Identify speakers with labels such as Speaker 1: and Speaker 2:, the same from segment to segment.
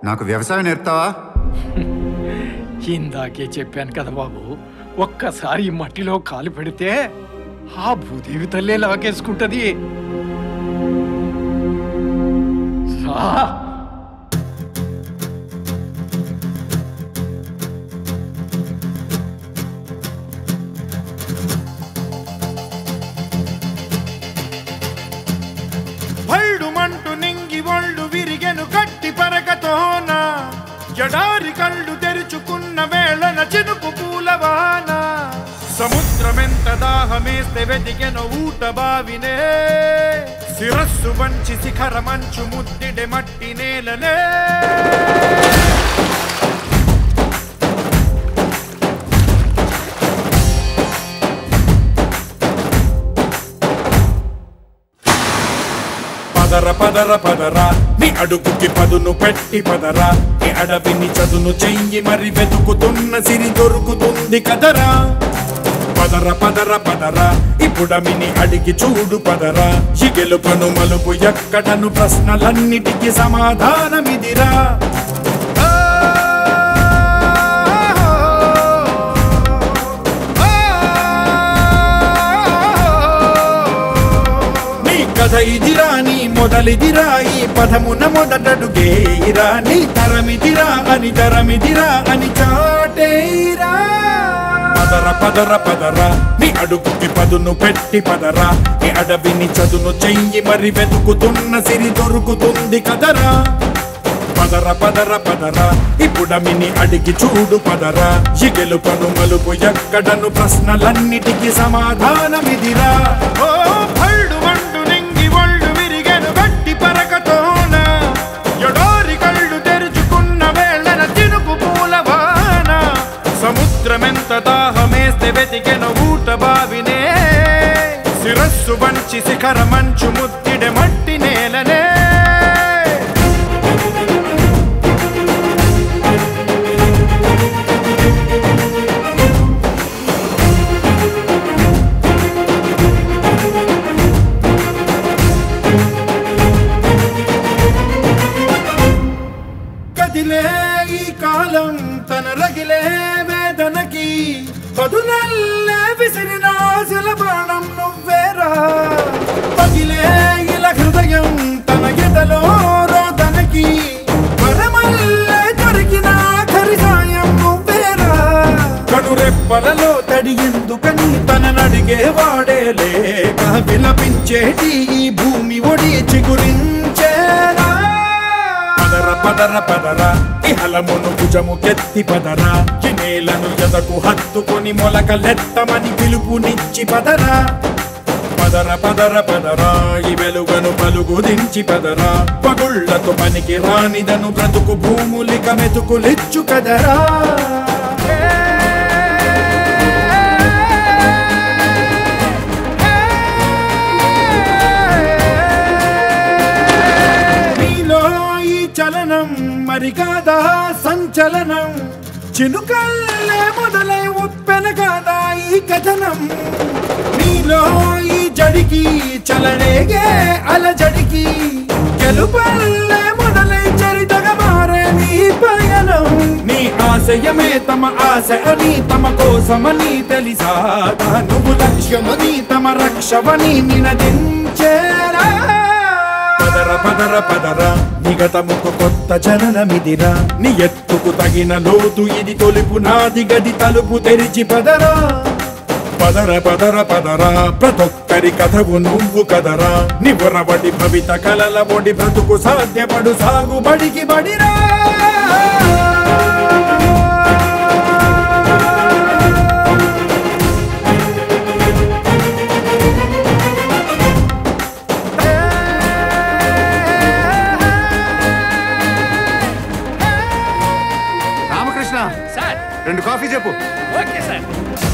Speaker 1: నాకు వ్యవసాయం నేర్పుతావా
Speaker 2: ఇందాకే చెప్పాను కదా బాబు ఒక్కసారి ఈ మట్టిలో కాలు పెడితే ఆ భూదేవి తల్లే లాగేసుకుంటది రా.
Speaker 3: భళ్ళుమంటూ నింగి ఒళ్ళు విరిగెను గట్టి పరగతోన ఎడారి కళ్ళు తెరుచుకున్న వేళన చినుకు పూలవాన సముద్రమెంత దాహమేస్తే వెతికెను ఊట బావినే శిరస్సు వంచి శిఖర మంచు ముద్దిడె మట్టి నేలనే పదర పదర పదరా నీ అడుగుకి పదును పెట్టి పదరా నీ అడవిని చదును చెయ్యి మరి వెతుకుతున్న సిరి దొరుకుతుంది కదరా పదర పదర పదరా ఇప్పుడమిని అడిగి చూడు పదరా ఈ గెలుపను మలుపు ఎక్కడను ప్రశ్నలన్నిటికీ సమాధానమిదిరా నీ కథ ఇదిరా నీ మొదలిదిరా ఈ పదమున మొదటడుగేయిరా నీ తరమిదిరా అని తరమిదిరా అని చాటేరా పదర పదర పదరా నీ అడుగుకి పదును పెట్టి పదరా నీ అడవిని చదును చెయ్యి మరి వెతుకుతున్న సిరి దొరుకుతుంది కదరా పదర పదర పదరా ఇప్పుడమిని అడిగి చూడు పదరా ఈ గెలుపను మలుపు ఎక్కడను ప్రశ్నలన్నిటికీ సమాధానమిదిరా ఓ భళ్ళు వండు నింగి ఒళ్ళు విరిగెను గట్టి పరకతోన ఎడోరి కళ్ళు తెరుచుకున్న వేళన తినుకు పూలవాన సముద్రమెంత దాహమేస్తే వెతికెను ఊట బావినే శిరస్సు వంచి శిఖర మంచు ముద్దిడె మట్టి నేలనే కదిలే ఈ కాలం తన రగిలే వేదనకి పదునల్లే విసిరిన ఆశల బాణం నువ్వేరా పగిలే ఇలా హృదయం తన ఎదలో రోదనకి పరమల్లే దొరికిన ఆఖరి సాయం నువ్వేరా కడురెప్పలలో తడి ఎందుకని తన నడిగే వాడే లేక విలపించేటి ఈ భూమి ఒడి చిగురించేరా పదర పదర పదర ఇహలమును భుజము కెత్తి పదర ఈ నేలను ఎదకు హత్తుకొని మొలకలెత్తమని పిలుపునిచ్చి పదరా పదర పదర పదరా ఈ వెలుగను పలుగు దించి పదరా పగుళ్లతో పనికి రానిదను బ్రతుకు భూములిక మెతుకులిచ్చు కదరా నీలో ఈ చలనం మరి కాదా సంచలనం చినుకల్లే మొదలై ఉప్పెన కాదా ఈ కథనం నీలో ఈ జడికి చలనేగే అలజడికి గెలుపల్లే మొదలై చరితగా మారే నీ పయనం నీ ఆశయమే తమ ఆశ అని తమ కోసమని తెలిసా నువ్వు లక్ష్యమని తమ రక్షవని నినదించేరా పదర పదర పదర నిగతముకు కొత్త జననమిదిరా నీ ఎత్తుకు తగిన లోతు ఇది తొలుపు నాది గది తలుపు తెరిచి పదరా పదర పదర పదరా ప్రతొక్కరి కథవు నువ్వు కదరా నివరబడి భవిత కలల ఒడి బ్రతుకు సాధ్యపడు సాగుబడికి బడిరా
Speaker 1: రామకృష్ణ
Speaker 2: సార్
Speaker 1: రెండు కాఫీ చెప్పు
Speaker 2: ఓకే సార్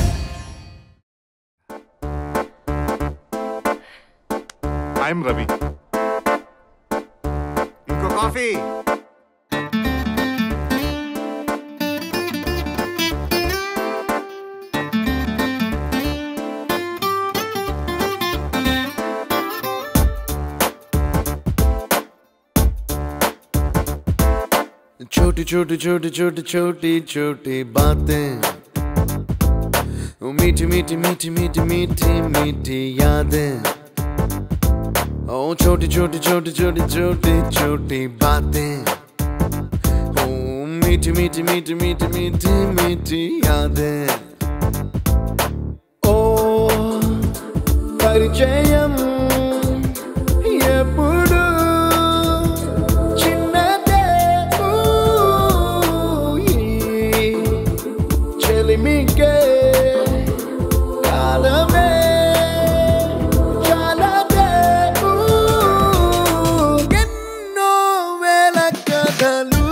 Speaker 1: ఐఎమ్ రవి ఇంకో కాఫీ
Speaker 4: छोटी छोटी छोटी छोटी छोटी छोटी बातें ओ मीठी मीठी मीठी मीठी मीठी मीठी यादें ओ छोटी छोटी छोटी छोटी छोटी छोटी बातें ओ मीठी मीठी मीठी मीठी मीठी मीठी यादें ओ పరిచయం ఎప్పుడు చిన్నదే ఊయి. చెలిమికే కాలమే చాలదే ఊ. ఎన్నో వేల కథలు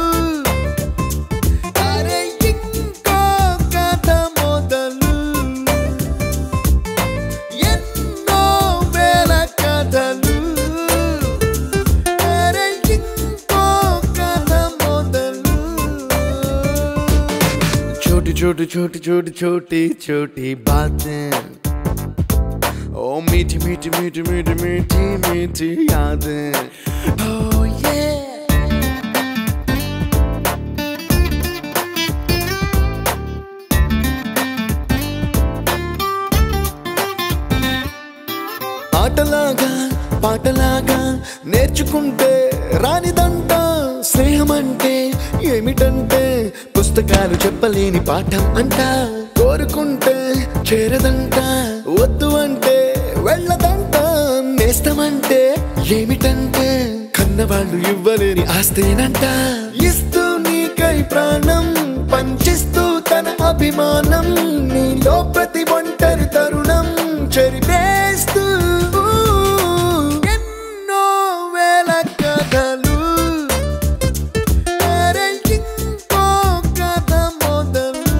Speaker 4: అరే ఇంకో కథ మొదలు ఎన్నో వేల కథలు అరే ఇంకో కథ మొదలు छोटी छोटी छोटी छोटी छोटी छोटी बातें ओ मीठी मीठी मीठी मीठी मीठी मीठी यादें Oh yeah ఆటలాగా పాటలాగా నేర్చుకుంటే రానిదంట స్నేహం అంటే ఏమిటంటే పుస్తకాలు చెప్పలేని పాఠం అంట కోరుకుంటే చేరదంట వద్దు అంటే వెళ్ళదంట నేస్తమంటే ఏమిటంటే కన్నవాళ్ళు ఇవ్వలేని ఆస్తేనంట ఇస్తూ నీకై ప్రాణం పంచిస్తూ తన అభిమానం నీలో ప్రతి ఒంటరి తరుణం చెరిపేస్తూ ఎన్నో వేల కథలు అరే ఇంకో కథ మొదలు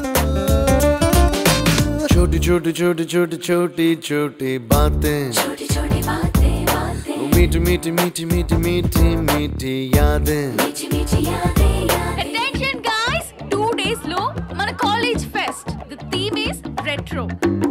Speaker 4: छोटी छोटी छोटी छोटी छोटी छोटी बातें
Speaker 5: छोटी छोटी बातें बातें
Speaker 4: मीठी मीठी मीठी मीठी मीठी मीठी यादें
Speaker 5: मीठी मीठी यादें यादें
Speaker 6: అటెన్షన్ గాయ్స్ టూ డేస్ లో మన college fest the theme is retro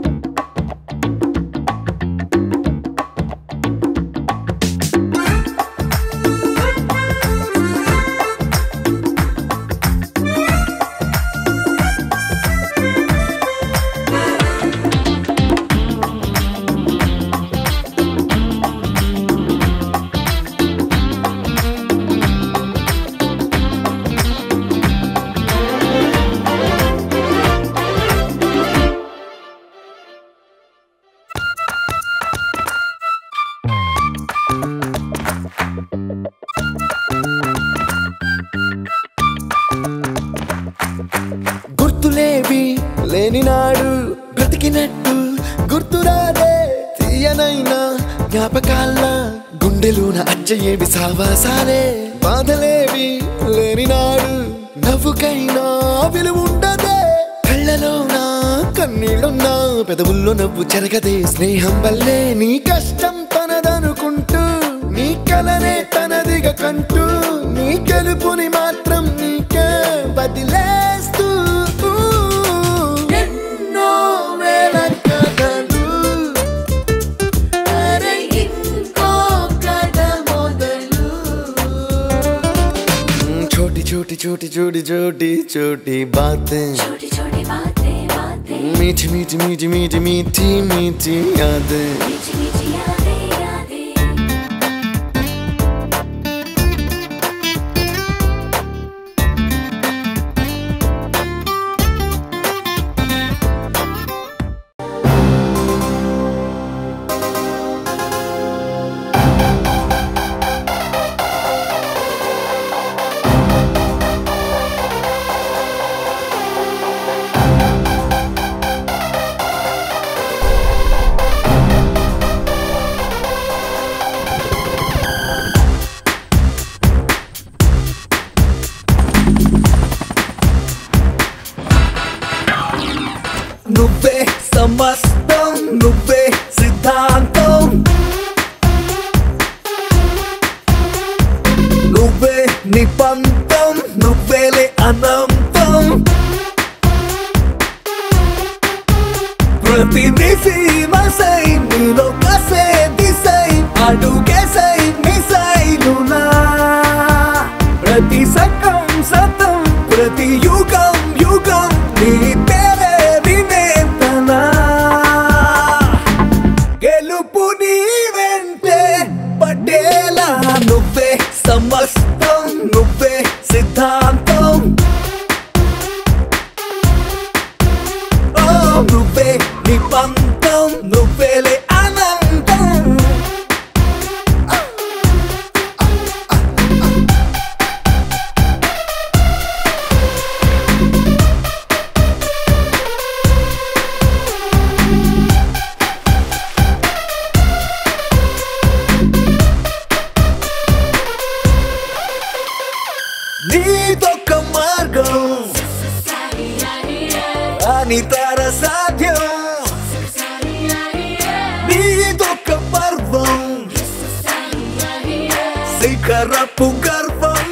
Speaker 4: గుర్తులేవి లేని నాడు బ్రతికినట్టు గుర్తురాదే తీయనైనా జ్ఞాపకాల గుండెలోన అచ్చయేవి సావాసాలే బాధలేవి లేని నాడు నవ్వుకైనా విలువుండదే కళ్ళలోన కన్నీళ్ళున్నా పెదవుల్లో నవ్వు చెరగదే స్నేహం వల్లే నీ కష్టం తనదనుకుంటూ నీ కలనే తనదిగా కంటూ నీ గెలుపుని మాత్రం నీకే బదిలేస్తూ ఎన్నో వేల కథలు అరే ఇంకో కథ మొదలు छोटी छोटी छोटी छोटी छोटी छोटी बातें
Speaker 5: छोटी छोटी बातें बातें
Speaker 4: मीठी मीठी मीठी मीठी मीठी मीठी यादें
Speaker 5: मीठी मीठी यादें यादें
Speaker 7: నువ్వే సమస్తం నువ్వే సిద్ధాంతం నువ్వే నిపంతం నువ్వేలే అనంతం ప్రతి దిశి మసై నీలో కసే దిశై అడుగేసై మిసైలునా ప్రతి సకం గెలుపు నీ వెంటే పడేలా నువ్వే సమస్తం నువ్వే సిద్ధాంతం ఓ నువ్వే నీ పంతం నువ్వేలే అనంతం నీదొక్క మార్గం అని తర సాధ్యం నీదొక్క పర్వం శిఖరపు గర్వం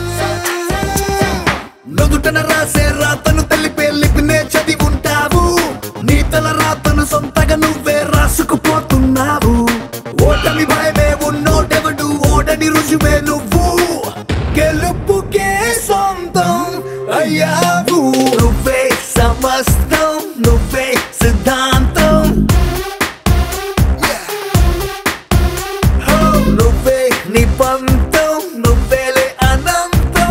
Speaker 7: నుదుటన రాసే రాతను తెలిపే లిపినే చదివి ఉంటావు నీ తల రాతను సొంతగా నువ్వే రాసుకుపోతున్నావు ఓటమి భయమే ఉన్నోటెవడు ఓడని రుజువే నువ్వు గెలుపుకే సొంతం అయ్యావు నువ్వే సమస్తం నువ్వే సిద్ధాంతం Oh, నువ్వే నీ పంతం నువ్వేలే అనంతం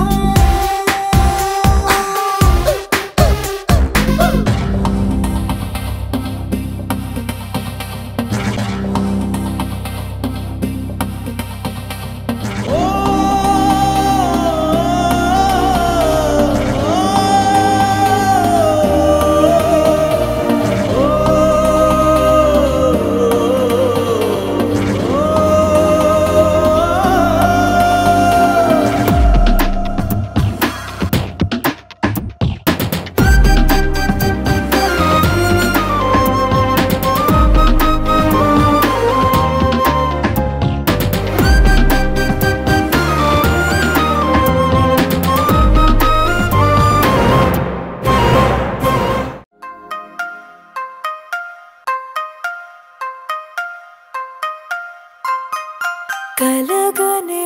Speaker 5: కలగనే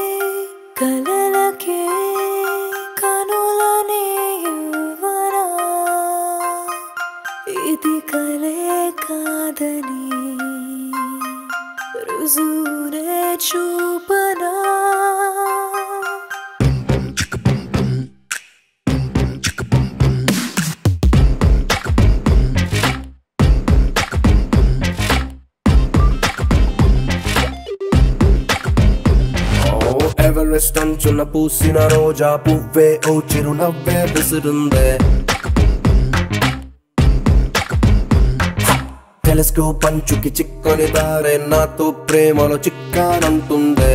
Speaker 5: కలలకే కనులనే యువరా ఇది కలే కాదని రుజువునే చూపనా
Speaker 4: ఓ ఎవరెస్ట్ అంచున పూసిన రోజా పువ్వే ఓ చిరునవ్వే విసురుందే టెలిస్కోప్ పంచుకి చిక్కని దారే నాతో ప్రేమలో చిక్కానంటుందే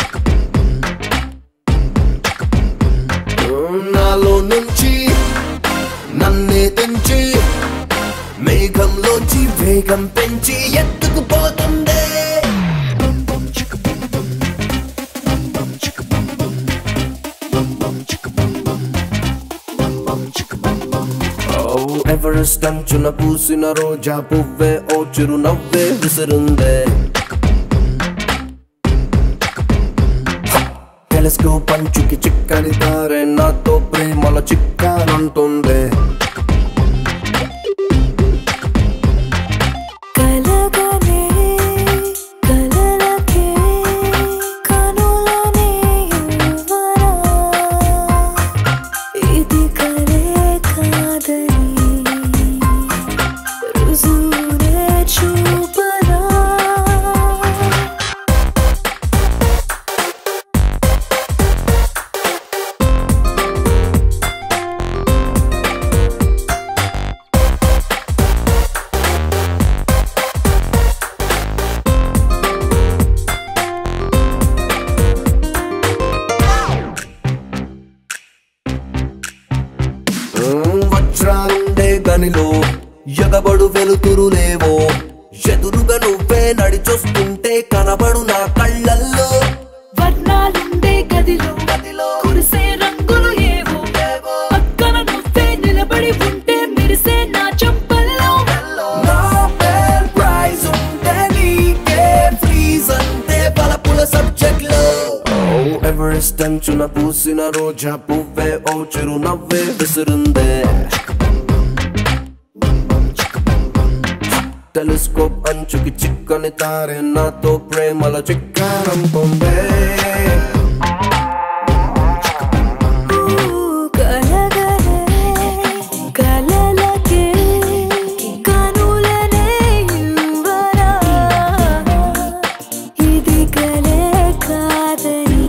Speaker 4: నాలో నుంచి నన్నే తెంచి మేఘంలోంచి వేగం పెంచి ఎత్తుకుపోతుందే ఓ ఎవరెస్ట్ అంచున పూసిన రోజా పువ్వే ఓ చిరునవ్వే విసురుందే టెలిస్కోప్ పంచుకి చిక్కని తారే నాతో ప్రేమల చిక్కానంటుందే
Speaker 5: కలగనే కలలకే కనులనే యువరా ఇది కలే కాదని రుజువునే చూపరా
Speaker 4: ఉమ్, వజ్రాలుండే గనిలో ఎగబడు వెలుతురులేవో ఎదురుగా నువ్వే నడిచొస్తుంటే కనబడు నా కళ్ళల్లో
Speaker 6: వర్ణాలుండే గదిలో కురిసే రంగులు ఏవో పక్కన నువ్వే నిలబడి ఉంటే మెరిసే నా చెంపల్లో
Speaker 4: నోబెల్ ప్రైజ్ ఉంటే నీకే ఫ్రీజ్ అంతే బలపుల సబ్జెక్ట్ లో ఎవరెస్ట్ అంచున పూసిన రోజా పువ్వే ఓ చిరునవ్వే విసురుందే
Speaker 8: టెలిస్కోప్ అంచుకి చిక్కని తారే నాతో ప్రేమల చిక్కారం పొందే
Speaker 5: కలగలే కలలకే కనులనే ఇవ్వరా ఇది కలే కాదని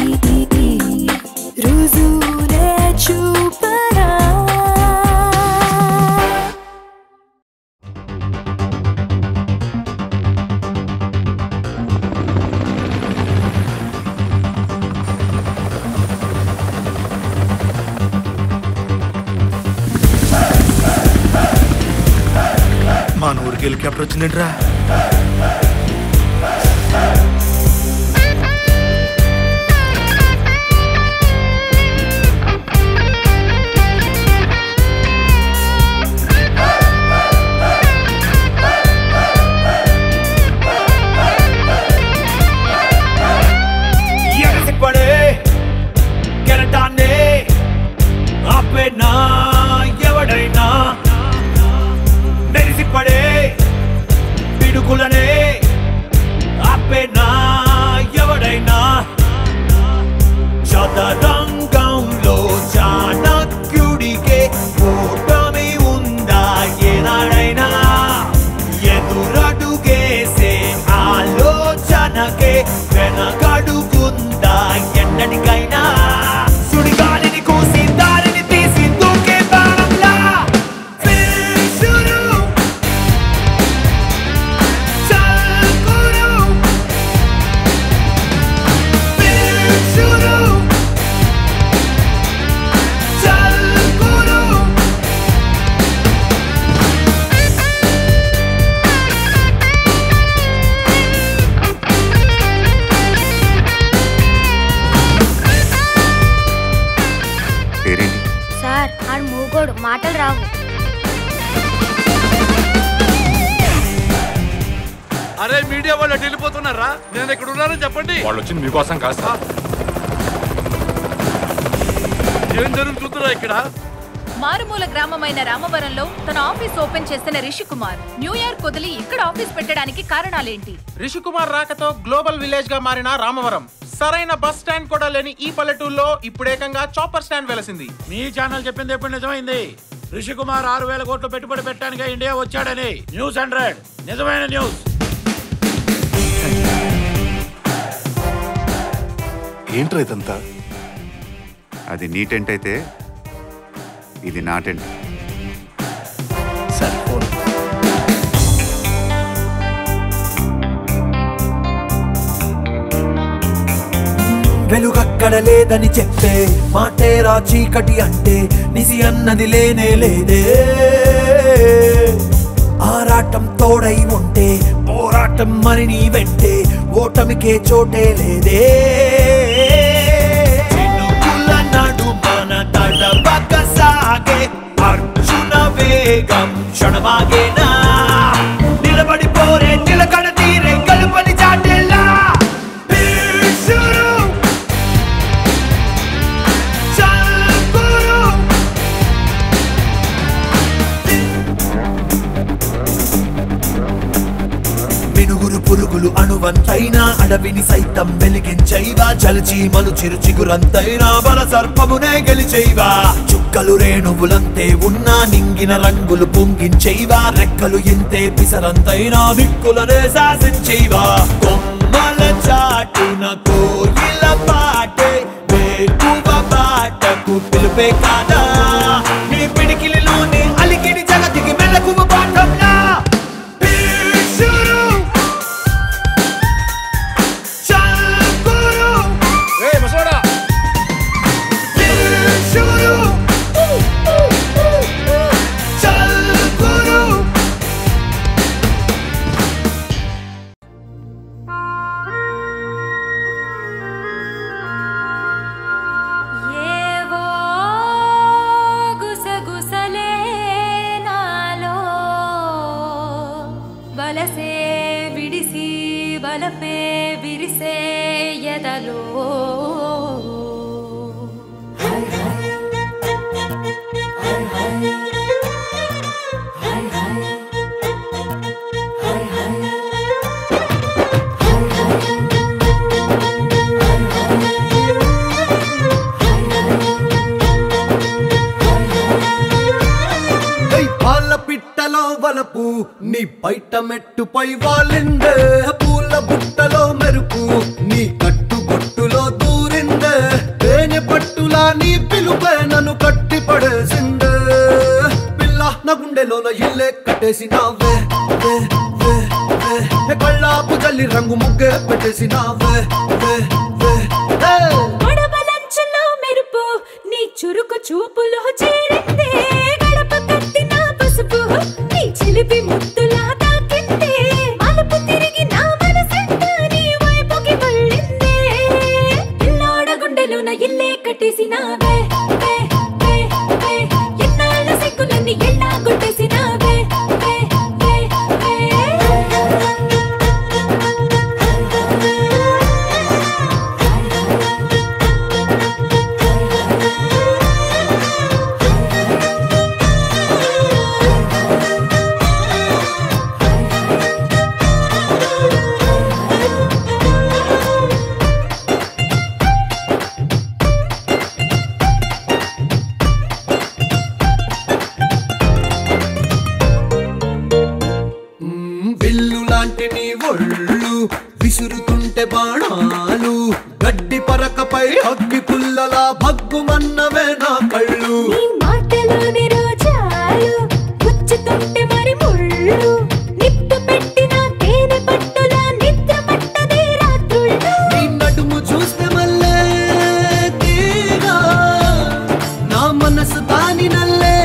Speaker 5: రుజువునే చూపరా
Speaker 7: మన ఊరికి హెలికాప్టర్ వచ్చిందేంట్రా
Speaker 9: ఎగసిపడే కెరటాన్నే ఆపేనా ఎవడైనా మెరిసిపడే పిడుగులనే ఆపేనా ఎవడైనా చదరంగంలో చాణక్యుడికే కూటమి ఉందా ఏనాడైనా ఎదురడుగేసే ఆలోచనకే వెనకడుగుందా ఎన్నటికైనా సుడిగాలిని కూసి దారిని తీసి దూకే బాణంలా ఫినిషురు. చల్కురు. ఫినిషురు. చల్కురు.
Speaker 1: పేరేంటి
Speaker 10: సార్ ఆడు మూగోడు మాటలు రావు
Speaker 7: అరే మీడియా వాళ్ళు అటు వెళ్ళిపోతున్నారా నేను ఇక్కడ ఉన్నానని చెప్పండి
Speaker 2: వాళ్ళు వచ్చింది మీకోసం కాదు సార్
Speaker 7: ఏం జరుగుతుందిరా ఇక్కడ
Speaker 6: మారుమూల గ్రామమైన రామవరంలో తన ఆఫీస్ ఓపెన్ చేసిన రిషి కుమార్ న్యూ ఇయర్ కొదిలి ఇక్కడ ఆఫీస్ పెట్టడానికి కారణాలేంటి
Speaker 11: రిషికుమార్ రాకతో గ్లోబల్ విలేజ్ గా మారిన రామవరం సరైన బస్ స్టాండ్ కూడా లేని ఈ పల్లెటూరులో ఇప్పుడేకంగా చాపర్ స్టాండ్ వెలసింది
Speaker 9: మీ ఛానల్ చెప్పింది ఎప్పుడు నిజమైంది రిషి కుమార్ ఆరు వేల కోట్లు పెట్టుబడి పెట్టడానికి ఇండియా వచ్చాడని న్యూస్ హండ్రెడ్ నిజమైన న్యూస్
Speaker 1: ఏంట్రా ఇదంతా అది నీ టెంట్ అయితే ఇది నా టెంట్
Speaker 7: సరే ఫోన్
Speaker 9: వెలుగక్కడ లేదని చెప్పే మాటేరా చీకటి అంటే నిసి అన్నది లేనే లేదే ఆరాటం తోడై ఉంటే పోరాటం మరి నీ వెంటే ఓటమికే చోటే లేదే చినుకుల నడుమన తడబక సాగే అర్జున వేగం క్షణమాగేనా నిలబడి పోరే నిలకడ తీరే కలుపని చాటేలా భీషుడు చల్కురు మినుగురు పురుగులు అణువంతైనా అడవిని సైతం వెలిగించైవా చలిచి మలు చిరు చిగురంతైనా బల సర్పమునే గెలిచైవా చుక్కలు రేణువులంతే ఉన్నా నింగిన రంగులు పొంగించైవా రెక్కలు ఇంతే పిసరంతైనా దిక్కులనే శాసించైవా కొమ్మల చాటున కోయిల పాటే వేకువ బాటకు పిలిపే కాదా నీ పిడికిలిలోని అలికిడి జగతికి మెలకువ పాఠంలా భీషుడు చల్కురు
Speaker 7: ఏ ముసోడా
Speaker 9: భీషుడు చల్కురు
Speaker 5: ఏవో గుసగుసలే నాలో బలసే విడిసి బలపే విరిసే ఎదలో
Speaker 7: పైట మెట్టుపై వాలిందే పూల బుట్టలో మెరుపు నీ కట్టు బొట్టులో దూరిందే తేనె పట్టులా నీ పిలుపే నన్ను కట్టి పడేసిందే పిల్ల నా గుండెలోన ఇల్లే కట్టేసినావే వే, వే, వే. ఏ కళ్ళాపు జల్లి రంగు ముగ్గే పెట్టేసినావే వే, వే, వే.
Speaker 5: గొడవలంచులో మెరుపు నీ చురుకు చూపులో చేరిందే గడప కట్టిన పసుపు నీ చిలిపి ముద్దులా తాకిందే మలుపు తిరిగి నా మనసంతా నీ వైపుకి మళ్ళిందే పిల్లోడ గుండెలోన ఇల్లే కట్టేసినావే వే, వే, వే. ఎన్నాళ్ళ సిగ్గులన్నీ ఎళ్ళా కొట్టేసినావే వే, వే, వే.
Speaker 7: మ్మ్, బిల్లు లాంటి నీ ఒళ్ళు విసురుతుంటే బాణాలు గడ్డి పరకపై అగ్గి పుల్లలా భగ్గుమన్నవే నా కళ్ళు
Speaker 5: నీ మాటలోని రోజాలు గుచ్చుతుంటే మరి ముళ్ళు నిప్పు పెట్టిన తేనె పట్టులా నిద్ర పట్టదే రాత్రుళ్ళు
Speaker 7: నీ నడుము చూస్తే మల్లే తీగా నా మనసు దాని నల్లే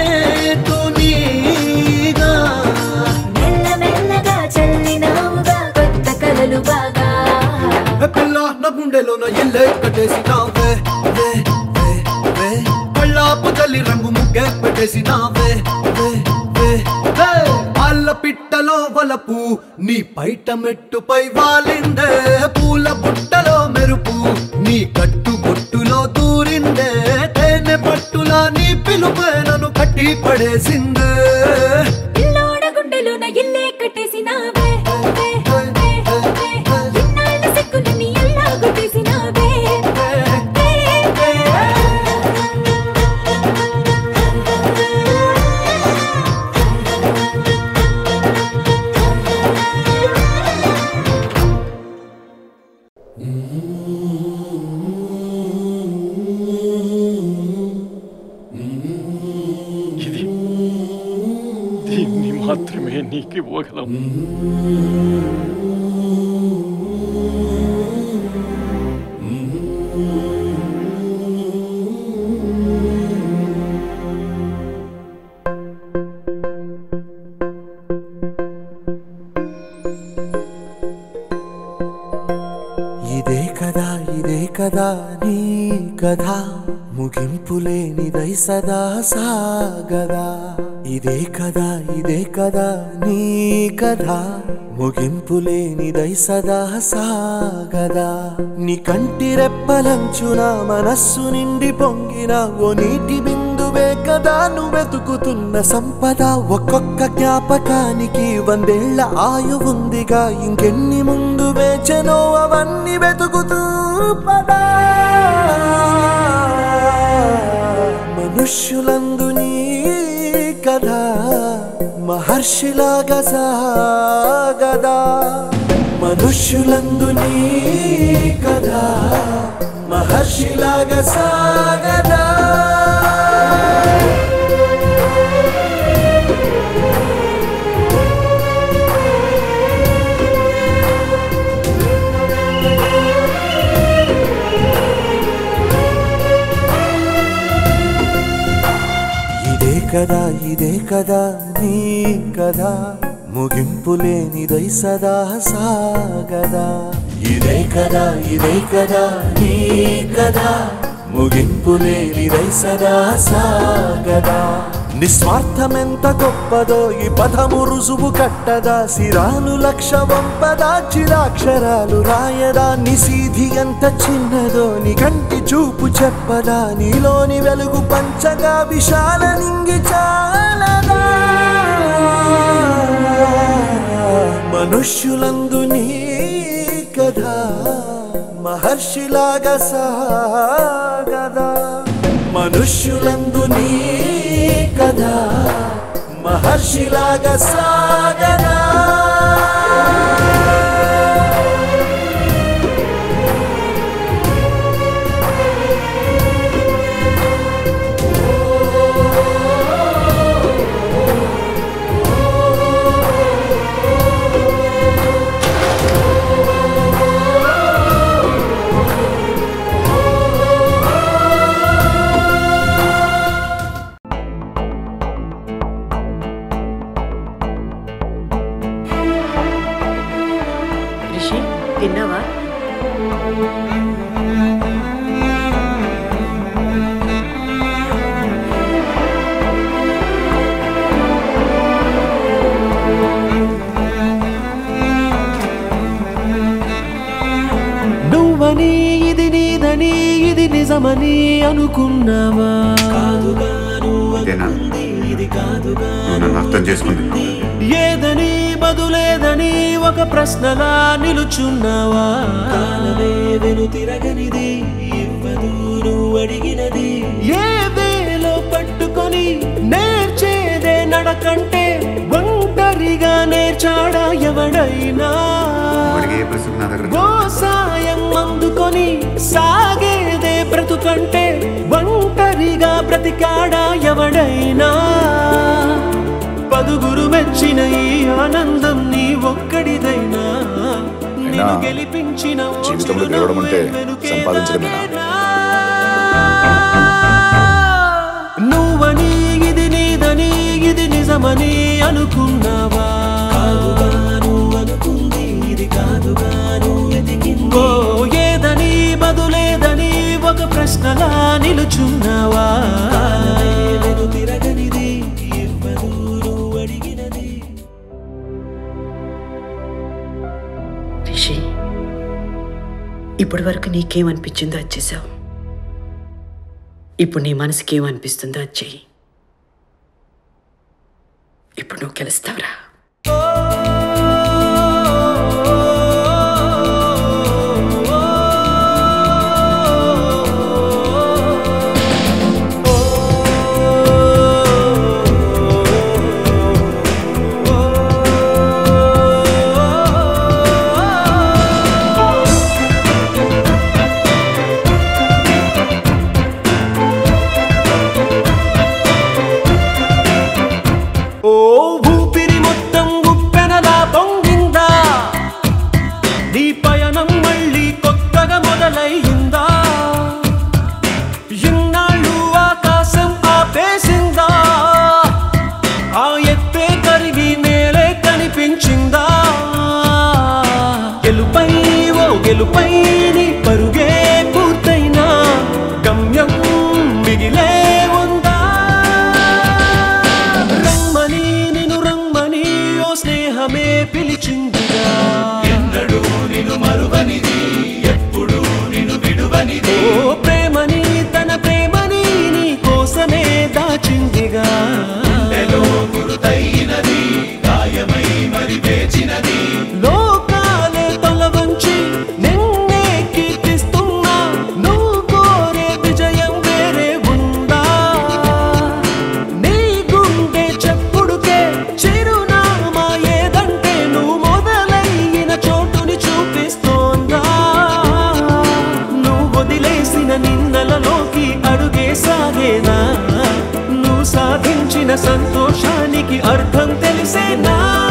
Speaker 7: తూనీగా
Speaker 5: మెల్ల మెల్లగా చల్లినావుగా కొత్త కలలు బాగా
Speaker 7: ఏ పిల్ల నా గుండెలోన ఇల్లే కట్టేసినావే వే, వే, వే. కళ్ళాపు తల్లి రంగు ముగ్గే పెట్టేసినావే వే, వే, వే. పాల పిట్టలో వలపు నీ పైట మెట్టుపై వాలిందే పూల బుట్టలో మెరుపు నీ కట్టు బొట్టులో దూరిందే తేనె పట్టులా నీ పిలుపే నన్ను కట్టి పడేసిందే
Speaker 5: పిల్లోడ గుండెలోన ఇల్లే కట్టేసినావే వే, వే, వే. ఇన్నాళ్ళ సిగ్గులన్నీ ఎల్లా కొట్టేసినావే వే, వే.
Speaker 2: ఇది దీన్ని మాత్రమే నీకు ఇవ్వగలం
Speaker 4: ఇదే కదా ఇదే కదా నీ కథ ముగింపు లేనిదై సదా సాగదా ఇదే కదా ఇదే కదా నీ కథ ముగింపు లేనిదై సదా సాగదా నీ కంటి రెప్పలంచున మనస్సు నిండి పొంగిన ఓ నీటి బిందువే కదా నువ్వు వెతుకుతున్న సంపద ఒక్కొక్క జ్ఞాపకానికి వందేళ్ల ఆయువుందిగా ఇంకెన్ని ముందు వేచనో అవన్నీ వెతుకుతూ పదా మనుష్యులందు నీ కథ మహర్షిలాగా సాగదా మనుష్యులందు నీ కథ మహర్షిలాగా సాగదా ఇదే కదా ఇదే కదా నీ కదా ముగింపు లేనిదై సదా సాగదా ఇదే కదా ఇదే కదా నీ కదా ముగింపు లేనిదై సదా సాగదా నిస్వార్థమెంత గొప్పదో ఈ పదము రుజువు కట్టదా సిరాలు లక్ష వంపదా చిరాక్షరాలు రాయదా నిసీధి ఎంత చిన్నదో నీ కంటి చూపు చెప్పదా నీలోని వెలుగు పంచగా విశాల నింగి చాలదా మనుష్యులందు నీ కథ మహర్షిలాగా సాగదా మనుష్యులందు నీ కథ
Speaker 8: హర్షిలాగా సాగనా
Speaker 12: రిషి తిన్నావా
Speaker 8: నువ్వని ఇది నీదని ఇది నిజమని అనుకున్నావా కాదుగా
Speaker 1: ఇదేనా నువ్వు నన్ను అర్థం చేసుకుంది
Speaker 8: ఏదని బదులేదని ఒక ప్రశ్నలా నిలుచున్నావా కాలమే వెను తిరగనిది ఇవ్వదు నువ్వు అడిగినది ఏ వేలో పట్టుకొని నేర్చేదే నడకంటే ఒంటరిగా నేర్చాడా ఎవడైనా
Speaker 1: వాడికి ఏ ప్రశ్న నా దగ్గర
Speaker 8: ఓ సాయం అందుకొని సాగేదే బ్రతుకంటే ఒంటరిగా బ్రతికాడా ఎవడైనా పదుగురు మెచ్చిన ఈ ఆనందం నీ ఒక్కడిదైనా నిన్ను గెలిపించిన ఓ
Speaker 13: జీవితంలో గెలవడం అంటే సంపాదించడమేనా
Speaker 8: నువ్వని ఇది నీదని ఇది నిజమని అనుకున్నావా కాదుగా నువ్వు అనుకుంది ఇది కాదుగా నువ్వు వెతికింది ఓ ఏదని బదులేదని ఒక ప్రశ్నలా నిలుచున్నావా వెను తిరగనిది ఇవ్వదు నువ్వు అడిగినది
Speaker 12: రిషి ఇప్పటి వరకు నీకేమనిపించిందో అది చేసావు ఇప్పుడు నీ మనసుకి ఏమనిపిస్తుందో అది చెయ్యి ఇప్పుడు నువ్వు గెలుస్తావురా
Speaker 8: ఓ ఊపిరి మొత్తం ఉప్పెనలా పొంగిందా నీ పయనం మళ్ళీ కొత్తగా మొదలయ్యిందా ఇన్నాళ్ళు ఆకాశం ఆపేసిందా ఆ ఎత్తే కరిగి నేలే కనిపించిందా గెలుపై ఓ గెలుపై నీ పరుగే పూర్తయినా గమ్యం మిగిలే ఉందా రమ్మని నిన్ను రమ్మని ఓ స్నేహమే పిలిచిందిగా ఎన్నడూ నిన్ను మరువనిది ఎప్పుడు నిన్ను విడువనిది ఓ ప్రేమని తన ప్రేమని నీ కోసమే దాచిందిగా గురుతైనది గాయమై మరి వేచినది లోకాలే తల వంచి నిన్నే కీర్తిస్తున్నా నువ్వు కోరే విజయం వేరే ఉందా నీ గుండె చెప్పుడుకే చిరునామా ఏదంటే నువ్వు మొదలైన చోటుని చూపిస్తోందా నువ్వు వదిలేసిన నిన్నలలోకి అడుగే సాగేనా నువ్వు సాధించిన సంతోషానికి అర్థం తెలిసేనా